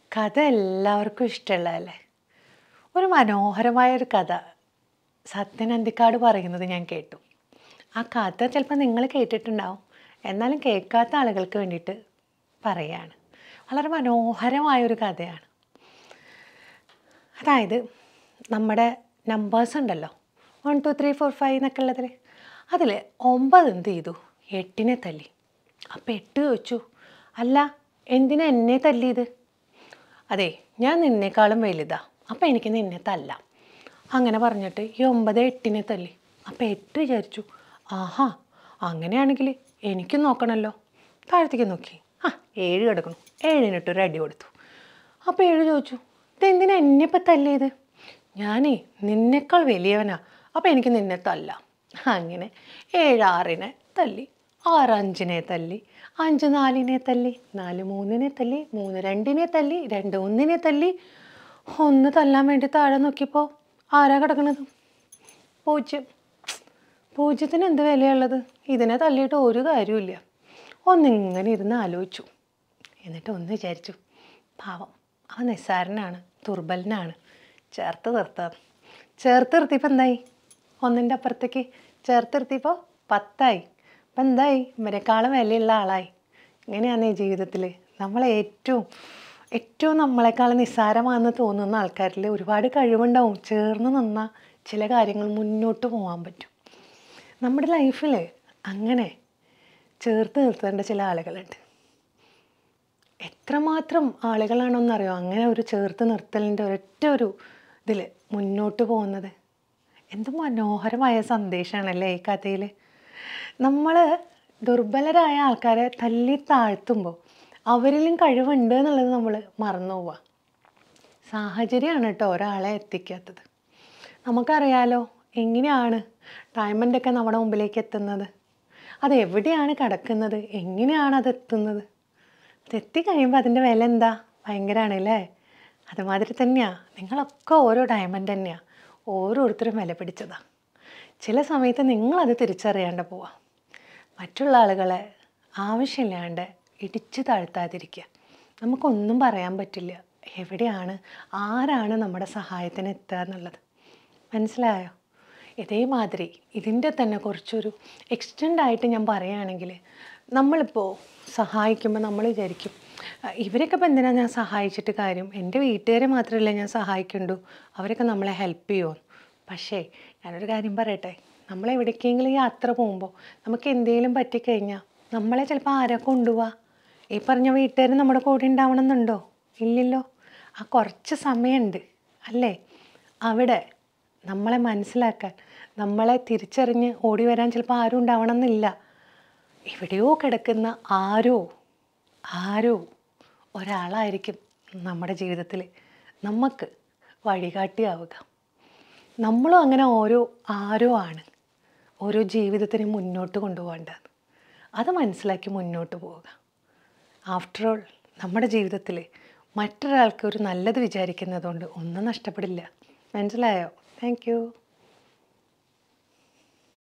കഥ എല്ലാവർക്കും ഇഷ്ടമുള്ളതല്ലേ ഒരു മനോഹരമായ ഒരു കഥ സത്യൻ അന്തിക്കാട് പറയുന്നത് ഞാൻ കേട്ടു ആ കഥ ചിലപ്പോൾ നിങ്ങൾ കേട്ടിട്ടുണ്ടാവും എന്നാലും കേൾക്കാത്ത ആളുകൾക്ക് വേണ്ടിയിട്ട് പറയുകയാണ് വളരെ മനോഹരമായൊരു കഥയാണ് അതായത് നമ്മുടെ നമ്പേഴ്സ് ഉണ്ടല്ലോ one two three four five എന്നൊക്കെ ഉള്ളതിൽ അതിൽ ഒമ്പത് എന്ത് ചെയ്തു എട്ടിനെ തല്ലി അപ്പം എട്ട് ചോദിച്ചു അല്ല എന്തിനാ എന്നെ തല്ലിയത് അതെ ഞാൻ നിന്നേക്കാളും വലുതാ അപ്പം എനിക്ക് നിന്നെ തല്ലാം അങ്ങനെ പറഞ്ഞിട്ട് ഈ ഒമ്പത് എട്ടിനെ തല്ലി അപ്പം എട്ട് വിചാരിച്ചു ആഹാ അങ്ങനെയാണെങ്കിൽ എനിക്കും നോക്കണമല്ലോ താഴത്തേക്ക് നോക്കി ആ ഏഴ് കിടക്കണു ഏഴിനിട്ടൊരു അടി കൊടുത്തു അപ്പോൾ ഏഴ് ചോദിച്ചു ഇതെന്തിനാ എന്നെ ഇപ്പം തല്ലിയത് ഞാനേ നിന്നേക്കാൾ വലിയവനാ അപ്പം എനിക്ക് നിന്നെ തല്ലാം അങ്ങനെ ഏഴ് ആറിനെ തല്ലി ആറ് അഞ്ചിനെ തല്ലി അഞ്ച് നാലിനെ തല്ലി നാല് മൂന്നിനെ തല്ലി മൂന്ന് രണ്ടിനെ തല്ലി രണ്ട് ഒന്നിനെ തല്ലി ഒന്ന് തല്ലാൻ വേണ്ടി താഴെ നോക്കിയപ്പോൾ ആരാ കിടക്കണത് പൂജ്യം പൂജ്യത്തിന് എന്ത് വിലയുള്ളത് ഇതിനെ തല്ലിയിട്ട് ഒരു കാര്യമില്ല ഒന്നിങ്ങനെ ഇരുന്ന് ആലോചിച്ചു എന്നിട്ട് ഒന്ന് വിചാരിച്ചു പാവം അവൻ നിസ്സാരനാണ് ദുർബലനാണ് ചേർത്ത് നിർത്താം ചേർത്ത് നിർത്തിയപ്പോൾ എന്തായി ഒന്നിൻ്റെ അപ്പുറത്തേക്ക് ചേർത്ത് നിർത്തിയപ്പോൾ പത്തായി അപ്പം എന്തായി ഇവരെക്കാളും വിലയുള്ള ആളായി ഇങ്ങനെയാണ് ഈ ജീവിതത്തിൽ നമ്മളെ ഏറ്റവും ഏറ്റവും നമ്മളെക്കാളും നിസ്സാരമാണെന്ന് തോന്നുന്ന ആൾക്കാരിൽ ഒരുപാട് കഴിവുണ്ടാവും ചേർന്ന് നിന്നാൽ ചില കാര്യങ്ങൾ മുന്നോട്ട് പോകാൻ പറ്റും നമ്മുടെ ലൈഫിൽ അങ്ങനെ ചേർത്ത് നിർത്തേണ്ട ചില ആളുകളുണ്ട് എത്രമാത്രം ആളുകളാണെന്നറിയോ അങ്ങനെ ഒരു ചേർത്ത് നിർത്തലിൻ്റെ ഒരൊറ്റ ഒരു ഇതിൽ മുന്നോട്ട് പോകുന്നത് എന്ത് മനോഹരമായ സന്ദേശമാണല്ലേ ഈ കഥയിൽ നമ്മൾ ദുർബലരായ ആൾക്കാരെ തല്ലി താഴ്ത്തുമ്പോൾ അവരിലും കഴിവുണ്ട് എന്നുള്ളത് നമ്മൾ മറന്നു പോവുക സാഹചര്യമാണ് കേട്ടോ ഒരാളെ എത്തിക്കാത്തത് നമുക്കറിയാലോ എങ്ങനെയാണ് ഡയമണ്ടൊക്കെ നമ്മുടെ മുമ്പിലേക്ക് എത്തുന്നത് അത് എവിടെയാണ് കിടക്കുന്നത് എങ്ങനെയാണ് അത് എത്തുന്നത് അത് എത്തിക്കഴിയുമ്പോൾ അതിൻ്റെ വില എന്താ ഭയങ്കരമാണ് അല്ലേ അതുമാതിരി തന്നെയാണ് നിങ്ങളൊക്കെ ഓരോ ഡയമണ്ട് തന്നെയാണ് ഓരോരുത്തരും വില പിടിച്ചതാണ് ചില സമയത്ത് നിങ്ങളത് തിരിച്ചറിയാണ്ട് പോവാം മറ്റുള്ള ആളുകളെ ആവശ്യമില്ലാണ്ട് ഇടിച്ചു താഴ്ത്താതിരിക്കുക നമുക്കൊന്നും പറയാൻ പറ്റില്ല എവിടെയാണ് ആരാണ് നമ്മുടെ സഹായത്തിന് എത്തുക എന്നുള്ളത് മനസ്സിലായോ ഇതേമാതിരി ഇതിൻ്റെ തന്നെ കുറച്ചൊരു എക്സ്റ്റെൻഡ് ആയിട്ട് ഞാൻ പറയുകയാണെങ്കിൽ നമ്മളിപ്പോൾ സഹായിക്കുമ്പോൾ നമ്മൾ വിചാരിക്കും "അഹ് ഇവരൊക്കെ ഇപ്പം എന്തിനാണ് ഞാൻ സഹായിച്ചിട്ട് കാര്യം എൻ്റെ വീട്ടുകാരെ മാത്രമല്ല ഞാൻ സഹായിക്കണ്ടു അവരൊക്കെ നമ്മളെ ഹെൽപ്പ് ചെയ്യുമോ പക്ഷേ ഞാനൊരു കാര്യം പറയട്ടെ നമ്മൾ എവിടേക്കെങ്കിലും യാത്ര പോകുമ്പോൾ നമുക്ക് എന്തെങ്കിലും പറ്റിക്കഴിഞ്ഞാൽ നമ്മളെ ചിലപ്പോൾ ആരാ കൊണ്ടുപോവാ ഈ പറഞ്ഞ വീട്ടുകാർ നമ്മുടെ കൂടെ ഉണ്ടാവണമെന്നുണ്ടോ ഇല്ലല്ലോ ആ കുറച്ച് സമയമുണ്ട് അല്ലേ അവിടെ നമ്മളെ മനസ്സിലാക്കാൻ നമ്മളെ തിരിച്ചറിഞ്ഞ് ഓടി വരാൻ ചിലപ്പോൾ ആരും ഉണ്ടാവണമെന്നില്ല എവിടെയോ കിടക്കുന്ന ആരോ ആരോ ഒരാളായിരിക്കും നമ്മുടെ ജീവിതത്തിൽ നമുക്ക് വഴികാട്ടിയാവുക നമ്മളും അങ്ങനെ ഓരോ ആരോ ആണ് ഓരോ ജീവിതത്തിനെ മുന്നോട്ട് കൊണ്ടുപോകേണ്ടത് അത് മനസ്സിലാക്കി മുന്നോട്ട് പോവുക ആഫ്റ്റർ ഓൾ നമ്മുടെ ജീവിതത്തിൽ മറ്റൊരാൾക്ക് ഒരു നല്ലത് വിചാരിക്കുന്നതുകൊണ്ട് ഒന്നും നഷ്ടപ്പെടില്ല മനസ്സിലായോ താങ്ക് യു